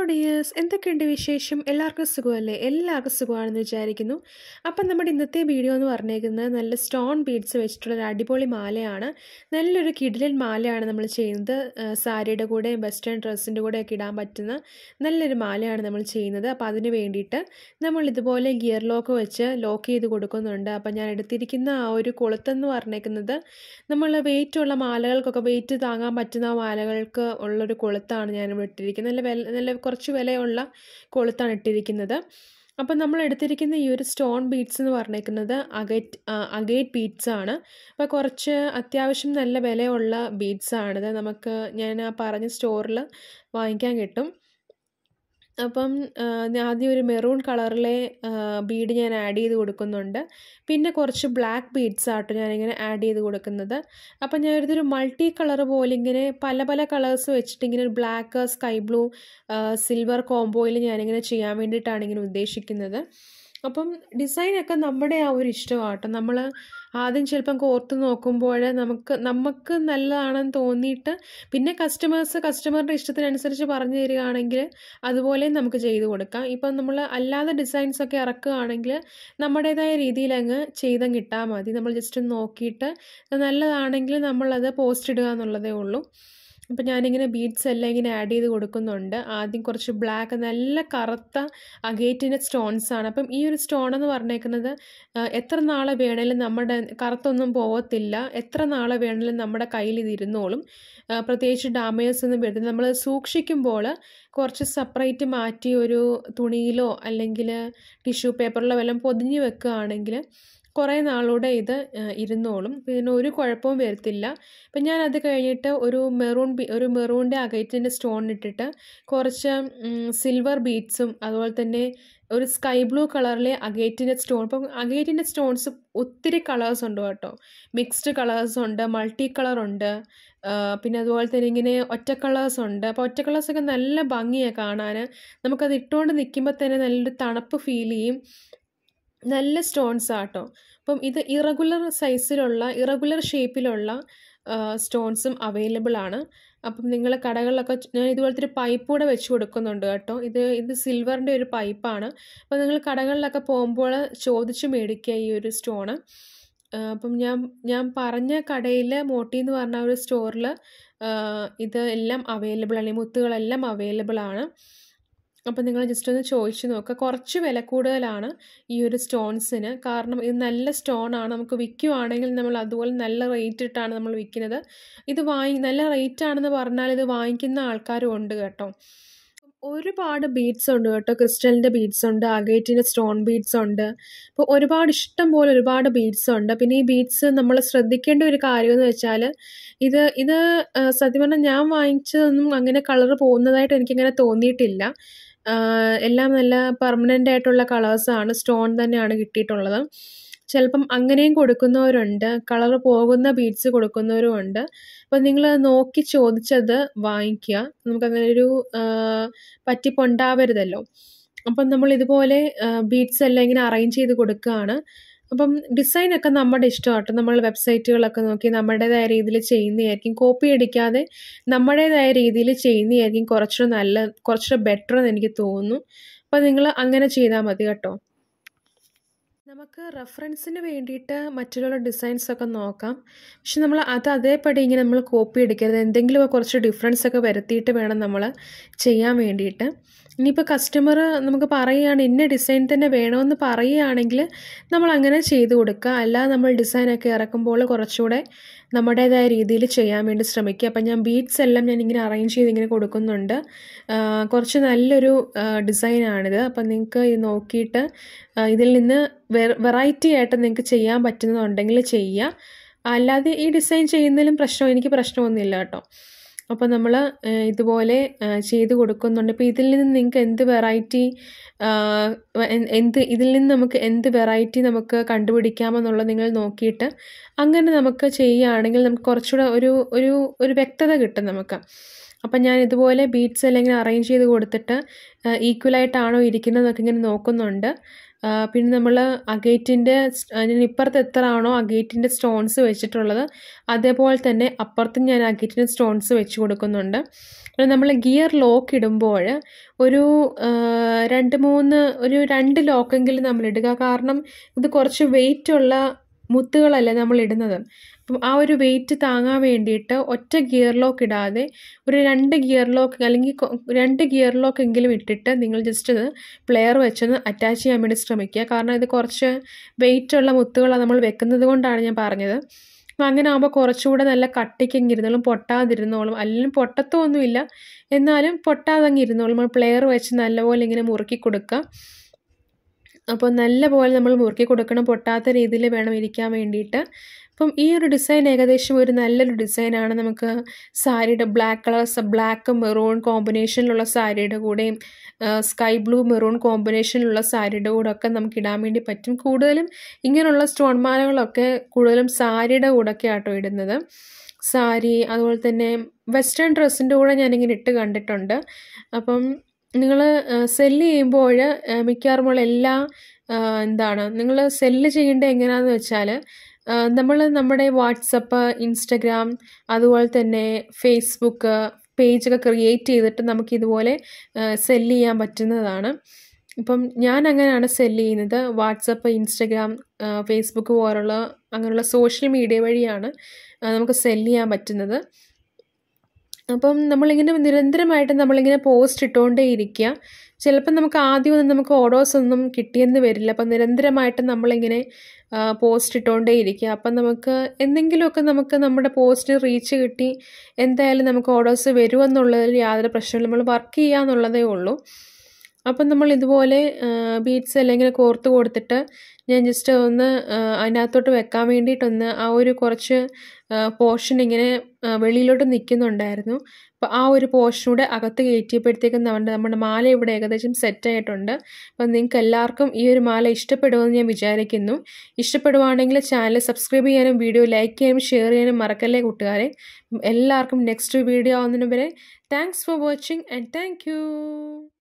dears എന്തൊക്കെയുണ്ട് വിശേഷം എല്ലാവർക്കും സുഖമല്ലേ എല്ലാവർക്കും സുഖമാണെന്ന് വിചാരിക്കുന്നു അപ്പം നമ്മുടെ ഇന്നത്തെ വീഡിയോ എന്ന് പറഞ്ഞേക്കുന്നത് നല്ല സ്റ്റോൺ ബീഡ്സ് വെച്ചിട്ടുള്ള ഒരു അടിപൊളി മാലയാണ് നല്ലൊരു കിടിലൻ മാലയാണ് നമ്മൾ ചെയ്യുന്നത് ആ, സാരിയുടെ കൂടെ വെസ്റ്റേൺ ഡ്രസ്സിൻ്റെ കൂടെ ഒക്കെ ഇടാൻ പറ്റുന്ന നല്ലൊരു മാലയാണ് നമ്മൾ ചെയ്യുന്നത് അപ്പോൾ അതിന് വേണ്ടിയിട്ട് നമ്മൾ ഇതുപോലെ ഗിയർ ലോക്ക് വെച്ച് ലോക്ക് ചെയ്ത് കൊടുക്കുന്നുണ്ട് അപ്പം ഞാൻ എടുത്തിരിക്കുന്ന ആ ഒരു കൊളുത്തെന്ന് പറഞ്ഞേക്കുന്നത് നമ്മൾ വെയിറ്റുള്ള മാലകൾക്കൊക്കെ വെയിറ്റ് താങ്ങാൻ പറ്റുന്ന മാലകൾക്ക് ഉള്ളൊരു കൊളുത്താണ് ഞാനിവിടെ ഇട്ടിരിക്കുന്നത് നല്ല വില നല്ല കുറച്ച് വിലയുള്ള കൊളുത്താണ് ഇട്ടിരിക്കുന്നത് അപ്പം നമ്മൾ എടുത്തിരിക്കുന്ന ഈ ഒരു സ്റ്റോൺ ബീഡ്സ് എന്ന് പറഞ്ഞേക്കുന്നത് അഗേറ്റ് അഗേറ്റ് ബീഡ്സ് ആണ് അപ്പോൾ കുറച്ച് അത്യാവശ്യം നല്ല വിലയുള്ള ബീഡ്സ് ആണിത് നമുക്ക് ഞാൻ ആ പറഞ്ഞ സ്റ്റോറിൽ വാങ്ങിക്കാൻ കിട്ടും അപ്പം ആ, ഞാൻ ആദ്യം ഒരു മെറൂൺ കളറിലെ ബീഡ് ഞാൻ ആഡ് ചെയ്ത് കൊടുക്കുന്നുണ്ട് പിന്നെ കുറച്ച് ബ്ലാക്ക് ബീഡ്സ് ആട്ടോ ഞാനിങ്ങനെ ആഡ് ചെയ്ത് കൊടുക്കുന്നത് അപ്പം ഞാൻ ഇതൊരു മൾട്ടി കളർ പോലെ ഇങ്ങനെ പല പല കളേഴ്സ് വെച്ചിട്ട് ഇങ്ങനെ ഒരു ബ്ലാക്ക് സ്കൈ ബ്ലൂ സിൽവർ കോംബോയിൽ ഞാനിങ്ങനെ ചെയ്യാൻ വേണ്ടിയിട്ടാണ് ഇങ്ങനെ ഉദ്ദേശിക്കുന്നത് അപ്പം ഡിസൈനൊക്കെ നമ്മുടെ ആ ഒരു ഇഷ്ടമാട്ടോ നമ്മൾ ആദ്യം ചിലപ്പം കോർത്ത് നോക്കുമ്പോൾ നമുക്ക് നമുക്ക് നല്ലതാണെന്ന് തോന്നിയിട്ട് പിന്നെ കസ്റ്റമേഴ്സ് കസ്റ്റമറുടെ ഇഷ്ടത്തിനനുസരിച്ച് പറഞ്ഞു തരികയാണെങ്കിൽ അതുപോലെ നമുക്ക് ചെയ്ത് കൊടുക്കാം ഇപ്പം നമ്മൾ അല്ലാതെ ഡിസൈൻസ് ഒക്കെ ഇറക്കുകയാണെങ്കിൽ നമ്മുടേതായ രീതിയിൽ അങ്ങ് ചെയ്തങ്ങ് ഇട്ടാൽ മതി നമ്മൾ ജസ്റ്റ് ഒന്ന് നോക്കിയിട്ട് അത് നല്ലതാണെങ്കിൽ നമ്മളത് പോസ്റ്റ് ഇടുക എന്നുള്ളതേ ഉള്ളൂ അപ്പം ഞാനിങ്ങനെ ബീഡ്സ് എല്ലാം ഇങ്ങനെ ആഡ് ചെയ്ത് കൊടുക്കുന്നുണ്ട് ആദ്യം കുറച്ച് ബ്ലാക്ക് നല്ല കറുത്ത അഗേറ്റിൻ്റെ സ്റ്റോൺസ് ആണ് അപ്പം ഈ ഒരു സ്റ്റോൺ എന്ന് പറഞ്ഞേക്കുന്നത് ആ, എത്ര നാൾ വേണേലും നമ്മുടെ കറുത്തൊന്നും പോകത്തില്ല എത്ര നാൾ വേണേലും നമ്മുടെ കയ്യിൽ ഇത് ഇരുന്നോളും ആ, പ്രത്യേകിച്ച് ഡാമേജസ് ഒന്നും വരുന്നില്ല നമ്മൾ സൂക്ഷിക്കുമ്പോൾ കുറച്ച് സെപ്പറേറ്റ് മാറ്റി ഒരു തുണിയിലോ അല്ലെങ്കിൽ ടിഷ്യൂ പേപ്പറിലോ വല്ലതും പൊതിഞ്ഞ് വെക്കുകയാണെങ്കിൽ കുറേ നാളൂടെ ഇത് ആ, ഇരുന്നോളും ഇതിന് ഒരു കുഴപ്പവും വരത്തില്ല അപ്പം ഞാൻ അത് കഴിഞ്ഞിട്ട് ഒരു മെറൂൺ ബി ഒരു മെറൂണിൻ്റെ അകൈറ്റിൻ്റെ സ്റ്റോൺ ഇട്ടിട്ട് കുറച്ച് സിൽവർ ബീഡ്സും അതുപോലെ തന്നെ ഒരു സ്കൈ ബ്ലൂ കളറിലെ അഗേറ്റിൻ്റെ സ്റ്റോൺ ഇപ്പം അഗേറ്റിൻ്റെ സ്റ്റോൺസ് ഒത്തിരി കളേഴ്സ് ഉണ്ട് കേട്ടോ മിക്സ്ഡ് കളേഴ്സ് ഉണ്ട് മൾട്ടി കളർ ഉണ്ട് ആ, പിന്നെ അതുപോലെ തന്നെ ഇങ്ങനെ ഒറ്റ കളേഴ്സ് ഉണ്ട് അപ്പോൾ ഒറ്റ കളേഴ്സൊക്കെ നല്ല ഭംഗിയാണ് കാണാൻ നമുക്കത് ഇട്ടുകൊണ്ട് നിൽക്കുമ്പോൾ തന്നെ നല്ലൊരു തണുപ്പ് ഫീൽ ചെയ്യും നല്ല സ്റ്റോൺസ് ആട്ടോ അപ്പം ഇത് ഇറഗുലർ സൈസിലുള്ള ഇറഗുലർ ഷേപ്പിലുള്ള സ്റ്റോൺസും അവൈലബിൾ ആണ് അപ്പം നിങ്ങൾ കടകളിലൊക്കെ ച- ഞാൻ ഇതുപോലത്തെ ഒരു പൈപ്പ് കൂടെ വെച്ച് കൊടുക്കുന്നുണ്ട് കേട്ടോ ഇത് ഇത് സിൽവറിൻ്റെ ഒരു പൈപ്പാണ് അപ്പോൾ നിങ്ങൾ കടകളിലൊക്കെ പോകുമ്പോൾ ചോദിച്ച് മേടിക്കുക ഈ ഒരു സ്റ്റോണ് അപ്പം ഞാൻ ഞാൻ പറഞ്ഞ കടയിൽ മോട്ടി എന്ന് പറഞ്ഞ ആ ഒരു സ്റ്റോറിൽ ഇത് എല്ലാം അവൈലബിൾ ആണ് ഈ മുത്തുകളെല്ലാം അവൈലബിൾ ആണ് അപ്പം നിങ്ങൾ ജസ്റ്റ് ഒന്ന് ചോദിച്ചു നോക്കുക കുറച്ച് വില കൂടുതലാണ് ഈ ഒരു സ്റ്റോൺസിന് കാരണം ഇത് നല്ല സ്റ്റോൺ ആണ് നമുക്ക് വിൽക്കുവാണെങ്കിൽ നമ്മൾ അതുപോലെ നല്ല റേറ്റ് ഇട്ടാണ് നമ്മൾ വിൽക്കുന്നത് ഇത് വാങ്ങി നല്ല റേറ്റ് ആണെന്ന് പറഞ്ഞാൽ ഇത് വാങ്ങിക്കുന്ന ആൾക്കാരും ഉണ്ട് കേട്ടോ ഒരുപാട് ബീഡ്സ് ഉണ്ട് കേട്ടോ ക്രിസ്റ്റലിൻ്റെ ബീഡ്സ് ഉണ്ട് അഗേറ്റിൻ്റെ സ്റ്റോൺ ബീഡ്സ് ഉണ്ട് അപ്പോൾ ഒരുപാട് ഇഷ്ടം പോലെ ഒരുപാട് ബീഡ്സ് ഉണ്ട് പിന്നെ ഈ ബീഡ്സ് നമ്മൾ ശ്രദ്ധിക്കേണ്ട ഒരു കാര്യം എന്ന് വെച്ചാൽ ഇത് ഇത് ആ, സത്യം പറഞ്ഞാൽ ഞാൻ വാങ്ങിച്ചതൊന്നും അങ്ങനെ കളർ പോകുന്നതായിട്ട് എനിക്കങ്ങനെ തോന്നിയിട്ടില്ല ആ, എല്ലാം നല്ല പെർമനൻ്റ് ആയിട്ടുള്ള കളേഴ്സാണ് സ്റ്റോൺ തന്നെയാണ് കിട്ടിയിട്ടുള്ളത് ചിലപ്പം അങ്ങനെയും കൊടുക്കുന്നവരുണ്ട് കളർ പോകുന്ന ബീഡ്സ് കൊടുക്കുന്നവരും ഉണ്ട് അപ്പം നിങ്ങൾ നോക്കി ചോദിച്ചത് വാങ്ങിക്കുക നമുക്കങ്ങനെ ഒരു ആ, പറ്റിപ്പുണ്ടാവരുതല്ലോ അപ്പം നമ്മൾ ഇതുപോലെ ബീഡ്സ് എല്ലാം ഇങ്ങനെ അറേഞ്ച് ചെയ്ത് കൊടുക്കുകയാണ് അപ്പം ഡിസൈനൊക്കെ നമ്മുടെ ഇഷ്ടമാട്ടോ നമ്മൾ വെബ്സൈറ്റുകളൊക്കെ നോക്കി നമ്മുടേതായ രീതിയിൽ ചെയ്യുന്നതായിരിക്കും കോപ്പി അടിക്കാതെ നമ്മുടേതായ രീതിയിൽ ചെയ്യുന്നതായിരിക്കും കുറച്ചുകൂടെ നല്ല കുറച്ചുകൂടെ ബെറ്റർ എന്ന് എനിക്ക് തോന്നുന്നു അപ്പം നിങ്ങൾ അങ്ങനെ ചെയ്താൽ മതി കേട്ടോ നമുക്ക് റെഫറൻസിന് വേണ്ടിയിട്ട് മറ്റുള്ള ഡിസൈൻസ് ഒക്കെ നോക്കാം പക്ഷെ നമ്മൾ അത് അതേപടി ഇങ്ങനെ നമ്മൾ കോപ്പി അടിക്കരുത് എന്തെങ്കിലും കുറച്ച് ഡിഫറൻസ് ഒക്കെ വരുത്തിയിട്ട് വേണം നമ്മൾ ചെയ്യാൻ വേണ്ടിയിട്ട് ഇനിയിപ്പോൾ കസ്റ്റമർ നമുക്ക് പറയുകയാണ് ഇന്ന ഡിസൈൻ തന്നെ വേണമെന്ന് പറയുകയാണെങ്കിൽ നമ്മൾ അങ്ങനെ ചെയ്ത് കൊടുക്കുക അല്ലാതെ നമ്മൾ ഡിസൈനൊക്കെ ഇറക്കുമ്പോൾ കുറച്ചുകൂടെ നമ്മുടേതായ രീതിയിൽ ചെയ്യാൻ വേണ്ടി ശ്രമിക്കുക അപ്പം ഞാൻ ബീഡ്സ് എല്ലാം ഞാൻ ഇങ്ങനെ അറേഞ്ച് ചെയ്ത് ഇങ്ങനെ കൊടുക്കുന്നുണ്ട് ആ, കുറച്ച് നല്ലൊരു ഡിസൈനാണിത് അപ്പം നിങ്ങൾക്ക് ഇത് നോക്കിയിട്ട് ആ, ഇതിൽ നിന്ന് വെറൈറ്റി ആയിട്ട് നിങ്ങൾക്ക് ചെയ്യാൻ പറ്റുന്നതുണ്ടെങ്കിൽ ചെയ്യുക അല്ലാതെ ഈ ഡിസൈൻ ചെയ്യുന്നതിലും പ്രശ്നം എനിക്ക് പ്രശ്നമൊന്നുമില്ല കേട്ടോ അപ്പോൾ നമ്മൾ ഇതുപോലെ ആ, ചെയ്ത് കൊടുക്കുന്നുണ്ട് ഇപ്പോൾ ഇതിൽ നിന്ന് നിങ്ങൾക്ക് എന്ത് വെറൈറ്റി എന്ത് ഇതിൽ നിന്ന് നമുക്ക് എന്ത് വെറൈറ്റി നമുക്ക് കണ്ടുപിടിക്കാമെന്നുള്ളത് നിങ്ങൾ നോക്കിയിട്ട് അങ്ങനെ നമുക്ക് ചെയ്യുകയാണെങ്കിൽ നമുക്ക് കുറച്ചുകൂടെ ഒരു ഒരു ഒരു വ്യക്തത കിട്ടും നമുക്ക് അപ്പം ഞാൻ ഇതുപോലെ ബീഡ്സ് എല്ലാം ഇങ്ങനെ അറേഞ്ച് ചെയ്ത് കൊടുത്തിട്ട് ഈക്വലായിട്ടാണോ ഇരിക്കുന്നതെന്നൊക്കെ ഇങ്ങനെ നോക്കുന്നുണ്ട് ആ, പിന്നെ നമ്മൾ അഗേറ്റിൻ്റെ ഞാൻ ഇപ്പുറത്ത് എത്ര ആണോ അഗേറ്റിൻ്റെ സ്റ്റോൺസ് വെച്ചിട്ടുള്ളത് അതേപോലെ തന്നെ അപ്പുറത്തും ഞാൻ അഗേറ്റിൻ്റെ സ്റ്റോൺസ് വെച്ച് കൊടുക്കുന്നുണ്ട് പിന്നെ നമ്മൾ ഗിയർ ലോക്ക് ഇടുമ്പോൾ ഒരു ആ, രണ്ട് മൂന്ന് ഒരു രണ്ട് ലോക്കെങ്കിലും നമ്മൾ ഇടുക കാരണം ഇത് കുറച്ച് വെയിറ്റ് ഉള്ള മുത്തുകളല്ലേ നമ്മൾ ഇടുന്നത് അപ്പം ആ ഒരു വെയിറ്റ് താങ്ങാൻ വേണ്ടിയിട്ട് ഒറ്റ ഗിയർ ലോക്ക് ഇടാതെ ഒരു രണ്ട് ഗിയർ ലോക്ക് അല്ലെങ്കിൽ കൊ- രണ്ട് ഗിയർ ലോക്ക് എങ്കിലും ഇട്ടിട്ട് നിങ്ങൾ ജസ്റ്റ് അത് പ്ലെയർ വെച്ചൊന്ന് അറ്റാച്ച് ചെയ്യാൻ വേണ്ടി ശ്രമിക്കുക കാരണം ഇത് കുറച്ച് വെയിറ്റ് ഉള്ള മുത്തുകളാണ് നമ്മൾ വെക്കുന്നത് കൊണ്ടാണ് ഞാൻ പറഞ്ഞത് അപ്പം അങ്ങനെ ആകുമ്പോൾ കുറച്ചുകൂടെ നല്ല കട്ടിക്കങ്ങ് ഇരുന്നോളും പൊട്ടാതിരുന്നോളും അല്ലെങ്കിൽ പൊട്ടത്തൊന്നുമില്ല എന്നാലും പൊട്ടാതങ്ങ് ഇരുന്നോളും നമ്മൾ പ്ലെയർ വെച്ച് നല്ലപോലെ ഇങ്ങനെ മുറുക്കി കൊടുക്കുക അപ്പോൾ നല്ല പോലെ നമ്മൾ മുറുക്കി കൊടുക്കണം പൊട്ടാത്ത രീതിയിൽ വേണം ഇരിക്കാൻ വേണ്ടിയിട്ട് അപ്പം ഈ ഒരു ഡിസൈൻ ഏകദേശം ഒരു നല്ലൊരു ഡിസൈനാണ് നമുക്ക് സാരിയുടെ ബ്ലാക്ക് കളേഴ്സ് ബ്ലാക്ക് മെറൂൺ കോമ്പിനേഷനിലുള്ള സാരിയുടെ കൂടെയും സ്കൈ ബ്ലൂ മെറൂൺ കോമ്പിനേഷനിലുള്ള സാരിയുടെ കൂടെ ഒക്കെ നമുക്ക് ഇടാൻ വേണ്ടി പറ്റും കൂടുതലും ഇങ്ങനെയുള്ള സ്റ്റോൺ മാലകളൊക്കെ കൂടുതലും സാരിയുടെ കൂടെയൊക്കെ ആട്ടോ ഇടുന്നത് സാരി അതുപോലെ തന്നെ വെസ്റ്റേൺ ഡ്രസ്സിൻ്റെ കൂടെ ഞാനിങ്ങനെ ഇട്ട് കണ്ടിട്ടുണ്ട് അപ്പം നിങ്ങൾ സെല്ല് ചെയ്യുമ്പോൾ മിക്കവാറുമുള്ള എല്ലാ ആ, എന്താണ് നിങ്ങൾ സെല്ല് ചെയ്യേണ്ടത് എങ്ങനെയാണെന്ന് വെച്ചാൽ നമ്മൾ നമ്മുടെ വാട്സപ്പ് ഇൻസ്റ്റഗ്രാം അതുപോലെ തന്നെ ഫേസ്ബുക്ക് പേജൊക്കെ ക്രിയേറ്റ് ചെയ്തിട്ട് നമുക്ക് ഇതുപോലെ സെല്ല് ചെയ്യാൻ പറ്റുന്നതാണ് ഇപ്പം ഞാൻ അങ്ങനെയാണ് സെല്ല് ചെയ്യുന്നത് വാട്സപ്പ് ഇൻസ്റ്റഗ്രാം ഫേസ്ബുക്ക് പോലുള്ള അങ്ങനെയുള്ള സോഷ്യൽ മീഡിയ വഴിയാണ് ആ, നമുക്ക് സെല്ല് ചെയ്യാൻ പറ്റുന്നത് അപ്പം നമ്മളിങ്ങനെ നിരന്തരമായിട്ട് നമ്മളിങ്ങനെ പോസ്റ്റ് ഇട്ടുകൊണ്ടേ ഇരിക്കുക ചിലപ്പം നമുക്ക് ആദ്യമൊന്നും നമുക്ക് ഓർഡേഴ്സ് ഒന്നും കിട്ടിയെന്ന് വരില്ല അപ്പം നിരന്തരമായിട്ട് നമ്മളിങ്ങനെ പോസ്റ്റ് ഇട്ടുകൊണ്ടേ ഇരിക്കുക അപ്പം നമുക്ക് എന്തെങ്കിലുമൊക്കെ നമുക്ക് നമ്മുടെ പോസ്റ്റ് റീച്ച് കിട്ടി എന്തായാലും നമുക്ക് ഓർഡേഴ്സ് വരുമെന്നുള്ളതിൽ യാതൊരു പ്രശ്നമില്ല നമ്മൾ വർക്ക് ചെയ്യുക എന്നുള്ളതേ ഉള്ളൂ അപ്പം നമ്മൾ ഇതുപോലെ ബീഡ്സ് എല്ലാം ഇങ്ങനെ കോർത്ത് കൊടുത്തിട്ട് ഞാൻ ജസ്റ്റ് ഒന്ന് ആ, അതിനകത്തോട്ട് വെക്കാൻ വേണ്ടിയിട്ടൊന്ന് ആ ഒരു കുറച്ച് പോർഷൻ ഇങ്ങനെ ആ, വെളിയിലോട്ട് നിൽക്കുന്നുണ്ടായിരുന്നു അപ്പോൾ ആ ഒരു പോർഷൻ കൂടെ അകത്ത് കയറ്റിയപ്പോഴത്തേക്കും നമ്മുടെ നമ്മുടെ മാല ഇവിടെ ഏകദേശം സെറ്റ് ആയിട്ടുണ്ട് അപ്പം നിങ്ങൾക്ക് എല്ലാവർക്കും ഈ ഒരു മാല ഇഷ്ടപ്പെടുമെന്ന് ഞാൻ വിചാരിക്കുന്നു ഇഷ്ടപ്പെടുവാണെങ്കിൽ ചാനൽ സബ്സ്ക്രൈബ് ചെയ്യാനും വീഡിയോ ലൈക്ക് ചെയ്യാനും ഷെയർ ചെയ്യാനും മറക്കല്ലേ കൂട്ടുകാരെ അപ്പം എല്ലാവർക്കും നെക്സ്റ്റ് വീഡിയോ ആവുന്നതിന് വരെ thanks for watching and thank U